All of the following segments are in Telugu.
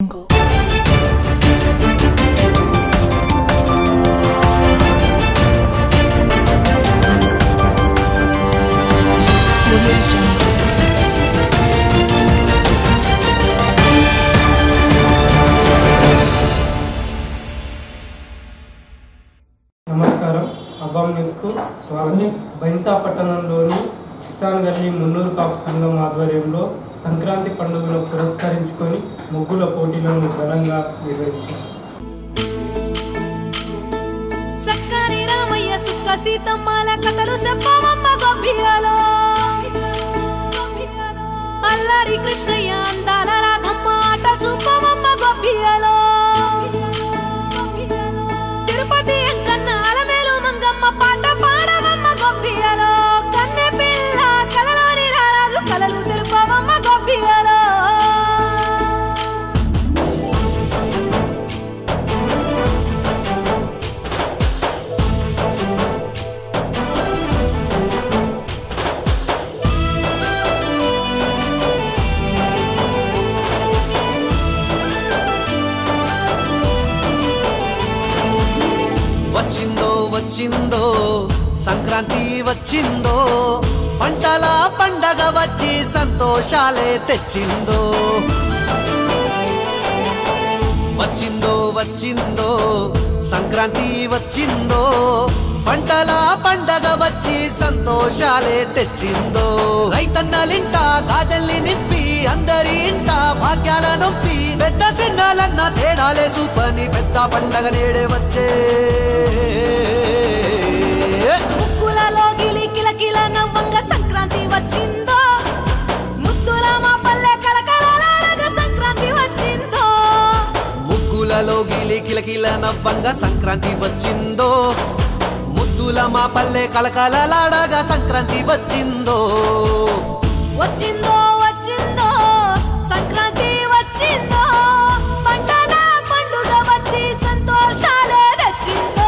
నమస్కారం అబ్బాం న్యూస్కు స్వాగతం బైన్సా పట్టణంలోని కిసాన్ గల్లీ మున్నూరు కాపు సంఘం ఆధ్వర్యంలో సంక్రాంతి పండుగను పురస్కరించుకొని ముగ్గుల పోటీలను ఘనంగా నిర్వహించారు సక్కని రామయ్య సుక్క సీతమ్మల కథలు చెప్పమమ్మ గొప్పియలో అల్లారి కృష్ణయ్య అందాల రాధమ్మ ఆట సూపమమ్మ గొప్పియలో తిరుపతి ఎంకన్న అలమేలు మంగమ్మ పాట పాడమమ్మ గొప్పియలో కన్నె పిల్ల కలలోని రారాజు కలలు తెలుపమమ్మ గొప్పియలో వచ్చిందో వచ్చిందో సంక్రాంతి వచ్చిందో పంటల పండగ వచ్చి సంతోషాలే తెచ్చిందో వచ్చిందో వచ్చిందో సంక్రాంతి వచ్చిందో పంటల పండగ వచ్చి సంతోషాలే తెచ్చిందో రైతన్నలింట గాదెల్ని నింపి అందరి ఇంట భాగ్యాల నొప్పి పెద్ద సిన్నాలన్న తేడాలే సూపని పెద్ద పండగ నేడే వచ్చే ముక్కులలో గిలి కిలకిల నవ్వంగ సంక్రాంతి వచ్చిందో ముద్దుల మా పల్లె కలకలలాడగ సంక్రాంతి వచ్చిందో ముగ్గులలో గిలి కిలకిల నవ్వంగా సంక్రాంతి వచ్చిందో ముద్దుల మా పల్లె కలకలలాడగా సంక్రాంతి వచ్చిందో వచ్చిందో వచ్చిందో సంక్రాంతి వచ్చిందో పంటల పండుగ వచ్చి సంతోషాలే తెచ్చిందో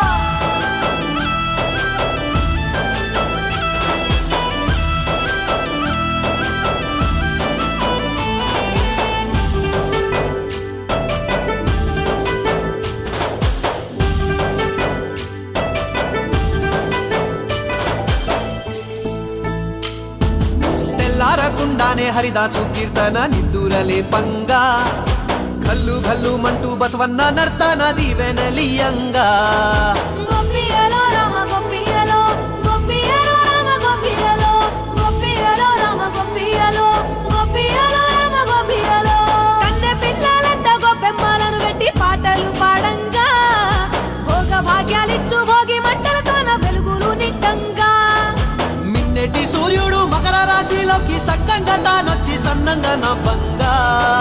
తెల్లారకుండానే హరిదాసు కీర్తన నిద్దురలే పంగా గల్లు గల్లు మంటూ బసవన్న నర్తన దీవెనలియంగా గొప్పియలో రామ గొప్పియలో గొప్పియలో రామ గొప్పియలో గొప్పియలో రామ గొప్పియలో గొప్పియలో రామ గొప్పియలో కన్నె పిల్లలంతా గొప్పెమ్మలను పెట్టి పాటలు పాడంగా భోగ భాగ్యాలిచ్చు భోగి మంటలతోన వెలుగులు నిండంగా మిన్నెటి సూర్యుడు మకర రాశిలోకి సక్కంగా తానొచ్చి సన్నంగా నవ్వంగా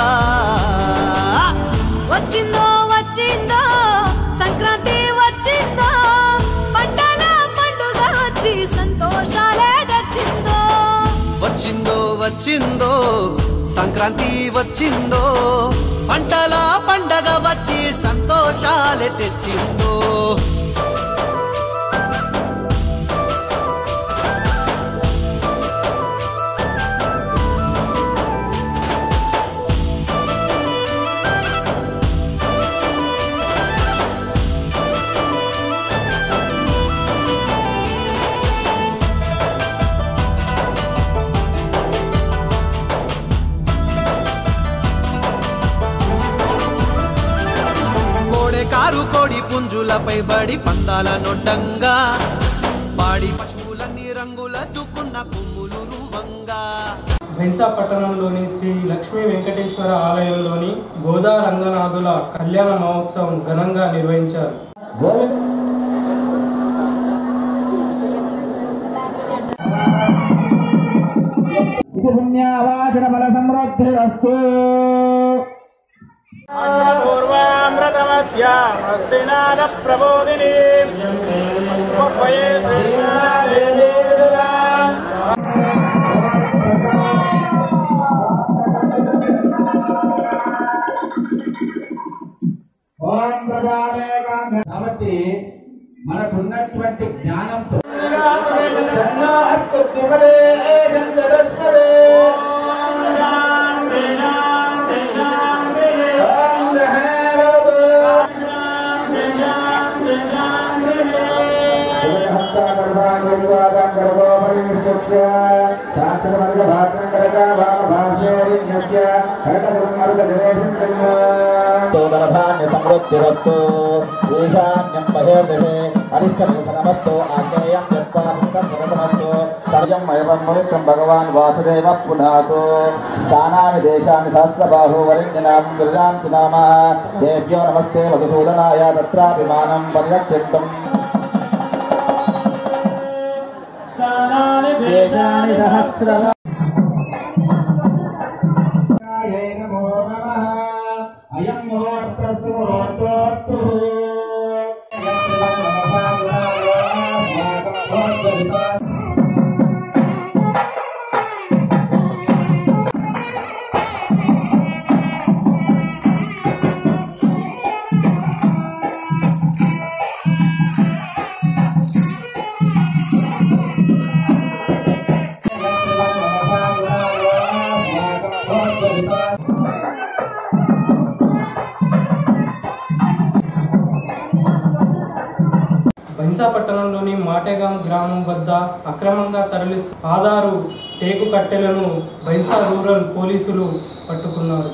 వచ్చిందో వచ్చిందో సంక్రాంతి వచ్చిందో పంటల పండుగ వచ్చి సంతోషాలే తెచ్చిందో వచ్చిందో వచ్చిందో సంక్రాంతి వచ్చిందో పంటల పండగ వచ్చి సంతోషాలే తెచ్చిందో కోడె కారు కోడి పుంజులపై బడి పందాల నొడ్డంగా పాడి పశువులన్నీ రంగుల దుక్కున్న కొమ్ములు రువంగా బైన్సా పట్టణంలోని శ్రీ లక్ష్మీ వెంకటేశ్వర ఆలయంలోని గోదా రంగనాథుల కళ్యాణ మహోత్సవం ఘనంగా నిర్వహించారు ఇది పుణ్యావాచన బల సమృద్ధిరస్తు పూర్వామృతమధ్యామస్తినాద ప్రబోధిని ఓం ప్రజావేగాంగ కాబట్టి మనకున్నటువంటి జ్ఞానంతో ధాన్య సమృద్ధిరస్తు ఈశాన్యం బహిర్దిశే అరిష్టనమస్తు ఆగ్నేయం యత్పాస్తు సర్యం మయమం మునిత్రం భగవాన్ వాసుదేవ పునాతు స్థానాని దేశాని సహస్రబాహు వరిణ్యనాం విరజాంతి నామ దేవ్యో నమస్తే మధుసూదనాయ తత్రాభిమానం పరిరక్షితం దేశాని సహస్ర నమో నమః అయం ముహూర్తస్సు ముహూర్తోస్తు బైన్సా పట్టణంలోని మాటేగాం గ్రామం వద్ద అక్రమంగా తరలి ఆధారు టేకు కట్టెలను బైన్సా రూరల్ పోలీసులు పట్టుకున్నారు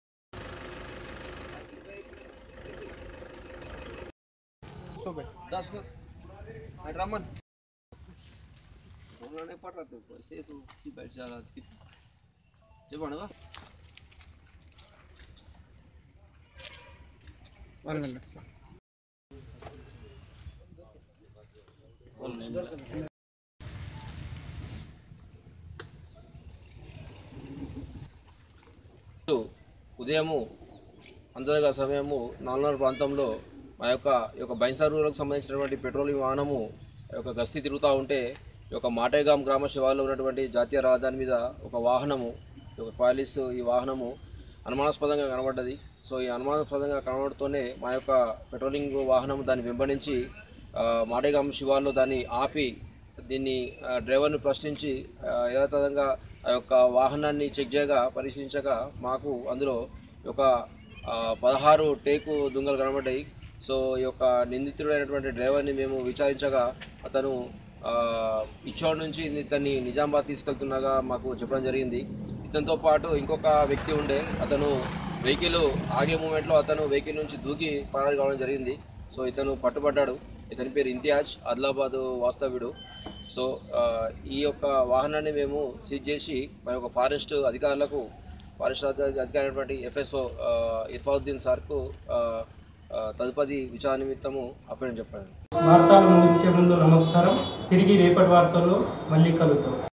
ఉదయము అంతగా సమయము నాలుగున్నర ప్రాంతంలో మా యొక్క ఈ యొక్క బైన్సా రూరల్కి సంబంధించినటువంటి పెట్రోలింగ్ వాహనము ఈ యొక్క గస్తీ తిరుగుతూ ఉంటే ఈ యొక్క మాటేగాం గ్రామ శివార్లో ఉన్నటువంటి జాతీయ రహదారి మీద ఒక వాహనము ఈ యొక్క క్వాలిస్ ఈ వాహనము అనుమానాస్పదంగా కనబడ్డది సో ఈ అనుమానాస్పదంగా కనబడుతూనే మా యొక్క పెట్రోలింగ్ వాహనం దాన్ని వెంబడించి ఆ, మాటేగాం శివార్లో దాన్ని ఆపి దీన్ని ఆ, డ్రైవర్ని ప్రశ్నించి ఆ, యథాతథంగా ఆ యొక్క వాహనాన్ని చెక్ చేయగా పరిశీలించగా మాకు అందులో ఈ యొక్క ఆ, పదహారు టేకు దుంగలు కనబడ్డాయి సో ఈ యొక్క నిందితుడైనటువంటి డ్రైవర్ని మేము విచారించగా అతను ఆ, ఇచ్చోడ్ నుంచి ఇతన్ని నిజామాబాద్ తీసుకెళ్తుండగా మాకు చెప్పడం జరిగింది ఇతనితో పాటు ఇంకొక వ్యక్తి ఉండే అతను వెహికల్ ఆగే మూమెంట్లో అతను వెహికల్ నుంచి దూకి పరారు కావడం జరిగింది సో ఇతను పట్టుబడ్డాడు ఇతని పేరు ఇంతియాజ్ ఆదిలాబాద్ వాస్తవ్యుడు సో ఆ, ఈ యొక్క వాహనాన్ని మేము సీజ్ చేసి మా యొక్క ఫారెస్ట్ అధికారులకు ఫారెస్ట్ అధి- అధికారి ఎఫ్ఎస్ఓ ఇర్ఫావుద్దీన్ సార్కు ఆ, ఆ, తదుపరి విచారణ నిమిత్తము అప్పని చెప్పాను వార్తలు ముగించే ముందు నమస్కారం తిరిగి రేపటి వార్తల్లో మళ్ళీ కలుద్దాం